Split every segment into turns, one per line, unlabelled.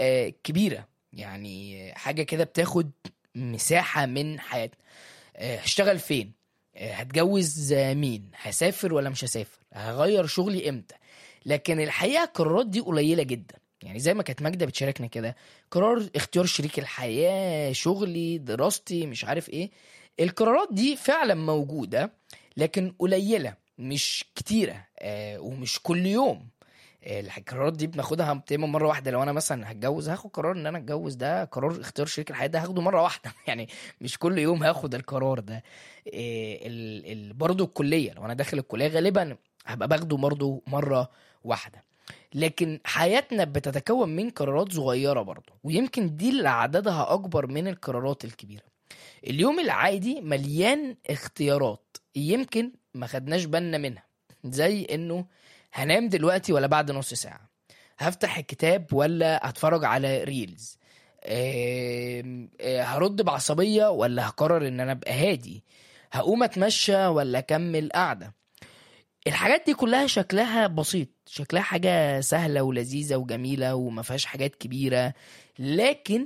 آه، كبيره يعني حاجه كده بتاخد مساحه من حياتنا آه، هشتغل فين آه، هتجوز آه، مين هسافر ولا مش هسافر هغير شغلي امتى لكن الحقيقه القرارات دي قليله جدا يعني زي ما كانت ماجده بتشاركنا كده قرار اختيار شريك الحياه شغلي دراستي مش عارف ايه القرارات دي فعلا موجوده لكن قليله مش كتيره آه ومش كل يوم آه، القرارات دي بناخدها تقريبا مره واحده لو انا مثلا هتجوز هاخد قرار ان انا اتجوز ده قرار اختيار شريك الحياه ده هاخده مره واحده يعني مش كل يوم هاخد القرار ده إيه ال ال برضه الكليه لو انا داخل الكليه غالبا هبقى باخده برضه مره واحده لكن حياتنا بتتكون من قرارات صغيره برضه ويمكن دي اللي عددها اكبر من القرارات الكبيره اليوم العادي مليان اختيارات يمكن ما خدناش بالنا منها زي انه هنام دلوقتي ولا بعد نص ساعه هفتح الكتاب ولا هتفرج على ريلز آم، آه، هرد بعصبيه ولا هقرر ان انا ابقى هادي هقوم اتمشى ولا اكمل قعده الحاجات دي كلها شكلها بسيط شكلها حاجه سهله ولذيذه وجميله وما فيهاش حاجات كبيره لكن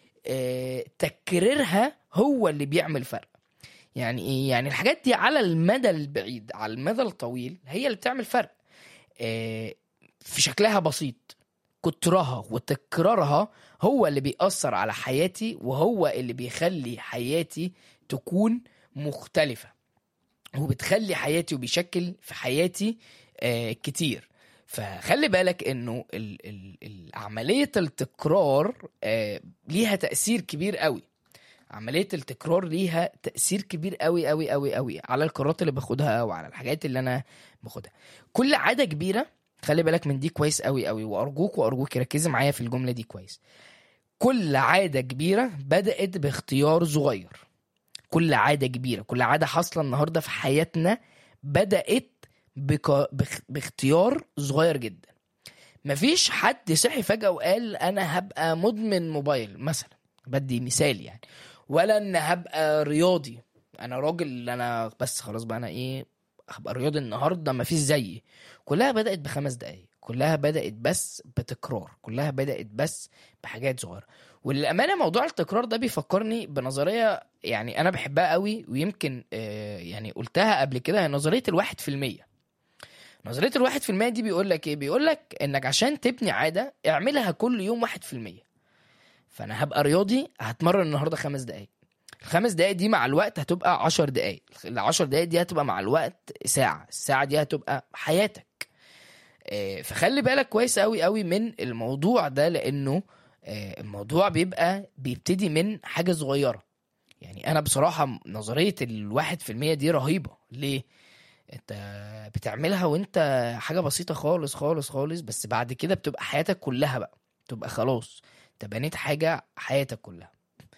آه، تكريرها هو اللي بيعمل فرق يعني ايه يعني الحاجات دي على المدى البعيد على المدى الطويل هي اللي بتعمل فرق آه، في شكلها بسيط كترها وتكرارها هو اللي بيأثر على حياتي وهو اللي بيخلي حياتي تكون مختلفة وبتخلي حياتي وبيشكل في حياتي آه كتير فخلي بالك انه ال ال ال عملية التكرار آه ليها تأثير كبير قوي عملية التكرار ليها تأثير كبير قوي قوي قوي قوي على القرارات اللي باخدها وعلى الحاجات اللي انا باخدها كل عادة كبيرة خلي بالك من دي كويس قوي قوي وارجوك وارجوك ركزي معايا في الجملة دي كويس كل عادة كبيرة بدأت باختيار صغير كل عادة كبيرة كل عادة حاصلة النهاردة في حياتنا بدأت بك... بخ... باختيار صغير جدا مفيش حد صحي فجأة وقال أنا هبقى مدمن موبايل مثلا بدي مثال يعني ولا أن هبقى رياضي أنا راجل أنا بس خلاص بقى أنا إيه هبقى رياضي النهاردة مفيش زيي كلها بدأت بخمس دقايق كلها بدأت بس بتكرار كلها بدأت بس بحاجات صغيرة وللأمانة موضوع التكرار ده بيفكرني بنظرية يعني أنا بحبها قوي ويمكن آه، يعني قلتها قبل كده هي نظرية الواحد في المية نظرية الواحد في المية دي بيقول لك إيه بيقول لك إنك عشان تبني عادة اعملها كل يوم واحد في المية فأنا هبقى رياضي هتمرن النهاردة خمس دقايق الخمس دقايق دي مع الوقت هتبقى عشر دقايق العشر دقايق دي هتبقى مع الوقت ساعة الساعة دي هتبقى حياتك آه، فخلي بالك كويس قوي قوي من الموضوع ده لانه آه، الموضوع بيبقى بيبتدي من حاجة صغيرة يعني انا بصراحة نظرية الواحد في المية دي رهيبة ليه انت بتعملها وانت حاجة بسيطة خالص خالص خالص بس بعد كده بتبقى حياتك كلها بقى تبقى خلاص انت بنيت حاجة حياتك كلها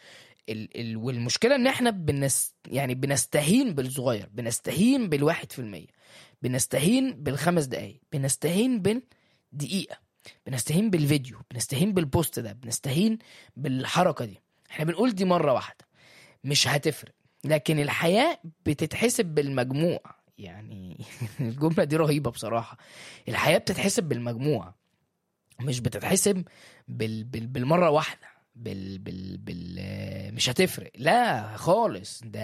ال ال والمشكلة ان احنا بنس يعني بنستهين بالصغير بنستهين بالواحد في المية بنستهين بالخمس دقايق بنستهين بالدقيقة بنستهين بالفيديو بنستهين بالبوست ده بنستهين بالحركة دي احنا بنقول دي مرة واحدة مش هتفرق لكن الحياة بتتحسب بالمجموع يعني الجملة دي رهيبة بصراحة الحياة بتتحسب بالمجموع مش بتتحسب بال... بال... بالمرة واحدة بال... بال... بال... مش هتفرق لا خالص ده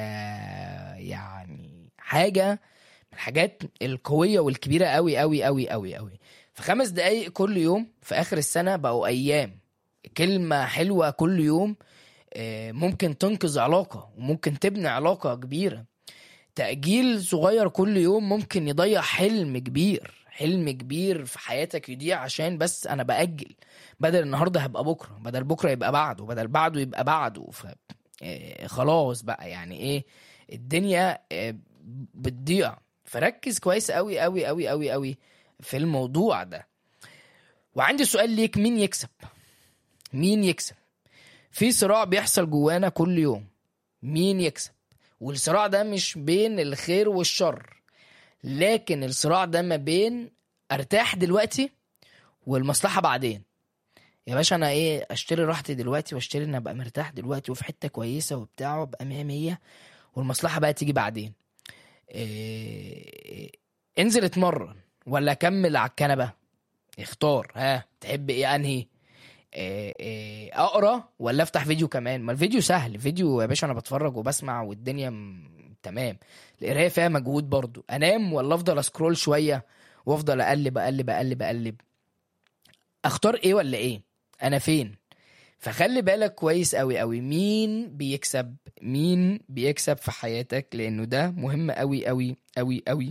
يعني حاجة من الحاجات القوية والكبيرة قوي قوي قوي قوي قوي في خمس دقايق كل يوم في آخر السنة بقوا أيام كلمة حلوة كل يوم آه، ممكن تنقذ علاقة وممكن تبني علاقة كبيرة تأجيل صغير كل يوم ممكن يضيع حلم كبير حلم كبير في حياتك يضيع عشان بس أنا بأجل بدل النهاردة هبقى بكرة بدل بكرة يبقى بعده بدل بعده يبقى بعده ف... آه، خلاص بقى يعني ايه الدنيا آه، بتضيع فركز كويس قوي قوي قوي قوي قوي في الموضوع ده وعندي سؤال ليك مين يكسب مين يكسب في صراع بيحصل جوانا كل يوم مين يكسب والصراع ده مش بين الخير والشر لكن الصراع ده ما بين ارتاح دلوقتي والمصلحة بعدين يا باشا انا ايه اشتري راحتي دلوقتي واشتري ان ابقى مرتاح دلوقتي وفي حتة كويسة وبتاع وابقى مية مية والمصلحة بقى تيجي بعدين إيه انزل اتمرن ولا اكمل على الكنبة اختار ها تحب ايه انهي آه، آه، اقرا ولا افتح فيديو كمان ما الفيديو سهل فيديو يا باشا انا بتفرج وبسمع والدنيا م... تمام القرايه فيها مجهود برضو انام ولا افضل اسكرول شويه وافضل اقلب اقلب اقلب اقلب اختار ايه ولا ايه انا فين فخلي بالك كويس قوي قوي مين بيكسب مين بيكسب في حياتك لانه ده مهم قوي قوي قوي قوي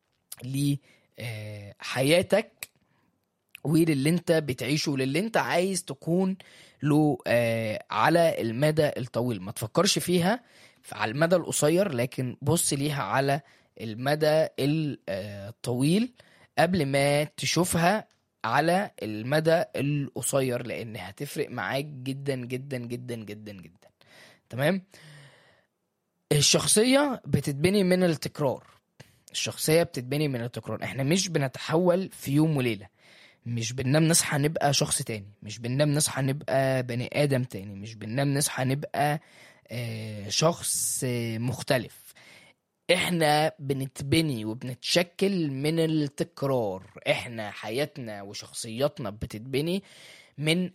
لحياتك وللي انت بتعيشه وللي انت عايز تكون له آه، على المدى الطويل ما تفكرش فيها على المدى القصير لكن بص ليها على المدى الطويل قبل ما تشوفها على المدى القصير لان هتفرق معاك جدا جدا جدا جدا جدا تمام الشخصية بتتبني من التكرار الشخصية بتتبني من التكرار احنا مش بنتحول في يوم وليلة مش بننام نصحى نبقى شخص تاني مش بننام نصحى نبقى بني آدم تاني مش بننام نصحى نبقى آه، شخص آه، مختلف احنا بنتبني وبنتشكل من التكرار احنا حياتنا وشخصياتنا بتتبني من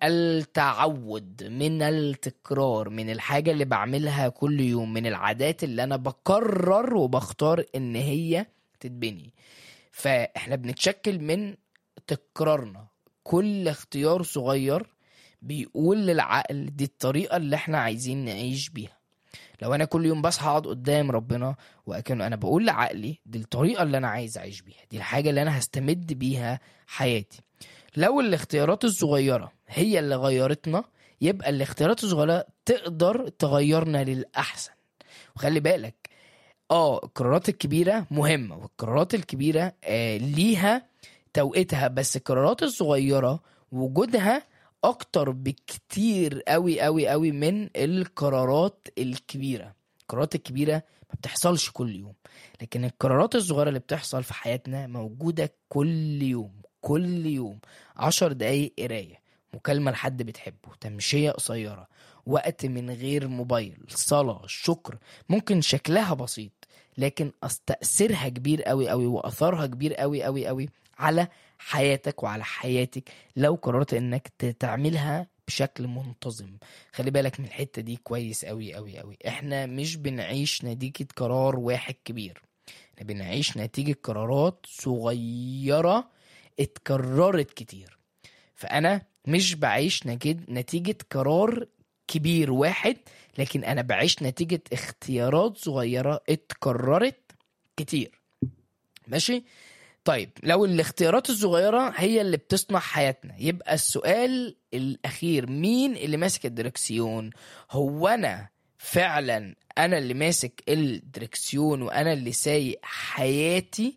التعود من التكرار من الحاجة اللي بعملها كل يوم من العادات اللي انا بقرر وبختار ان هي تتبني فاحنا بنتشكل من تكرارنا كل اختيار صغير بيقول للعقل دي الطريقة اللي احنا عايزين نعيش بيها لو انا كل يوم بصحى اقعد قدام ربنا وكان انا بقول لعقلي دي الطريقة اللي انا عايز اعيش بيها دي الحاجة اللي انا هستمد بيها حياتي لو الاختيارات الصغيرة هي اللي غيرتنا يبقى الاختيارات الصغيرة تقدر تغيرنا للأحسن وخلي بالك اه القرارات الكبيرة مهمة والقرارات الكبيرة آه ليها توقيتها بس القرارات الصغيرة وجودها اكتر بكتير قوي قوي قوي من القرارات الكبيرة القرارات الكبيرة ما بتحصلش كل يوم لكن القرارات الصغيرة اللي بتحصل في حياتنا موجودة كل يوم كل يوم عشر دقايق قراية مكالمة لحد بتحبه تمشية قصيرة وقت من غير موبايل صلاة شكر ممكن شكلها بسيط لكن أص- تأثيرها كبير قوي قوي وأثرها كبير قوي قوي قوي على حياتك وعلى حياتك لو قررت انك ت- تعملها بشكل منتظم خلي بالك من الحتة دي كويس قوي قوي قوي احنا مش بنعيش نتيجة قرار واحد كبير احنا بنعيش نتيجة قرارات صغيرة اتكررت كتير فانا مش بعيش نجد- نتيجة قرار كبير واحد لكن انا بعيش نتيجة اختيارات صغيرة اتكررت كتير ماشي طيب لو الاختيارات الصغيرة هي اللي بتصنع حياتنا يبقى السؤال الأخير مين اللي ماسك الدركسيون هو أنا فعلا أنا اللي ماسك الدركسيون وأنا اللي سايق حياتي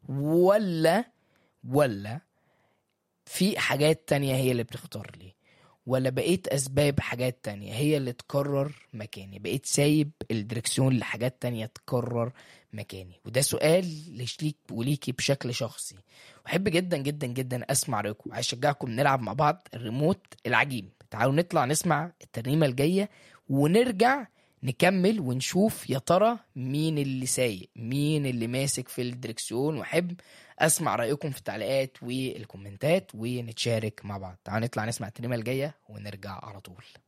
ولا ولا في حاجات تانية هي اللي بتختار لي ولا بقيت أسباب حاجات تانية هي اللي تقرر مكاني بقيت سايب الدركسيون لحاجات تانية تقرر مكاني وده سؤال ليش ليك وليكي بشكل شخصي واحب جدا جدا جدا اسمع رايكم عايز اشجعكم نلعب مع بعض الريموت العجيب تعالوا نطلع نسمع الترنيمه الجايه ونرجع نكمل ونشوف يا ترى مين اللي سايق مين اللي ماسك في الدركسيون واحب اسمع رايكم في التعليقات والكومنتات ونتشارك مع بعض تعالوا نطلع نسمع الترنيمه الجايه ونرجع على طول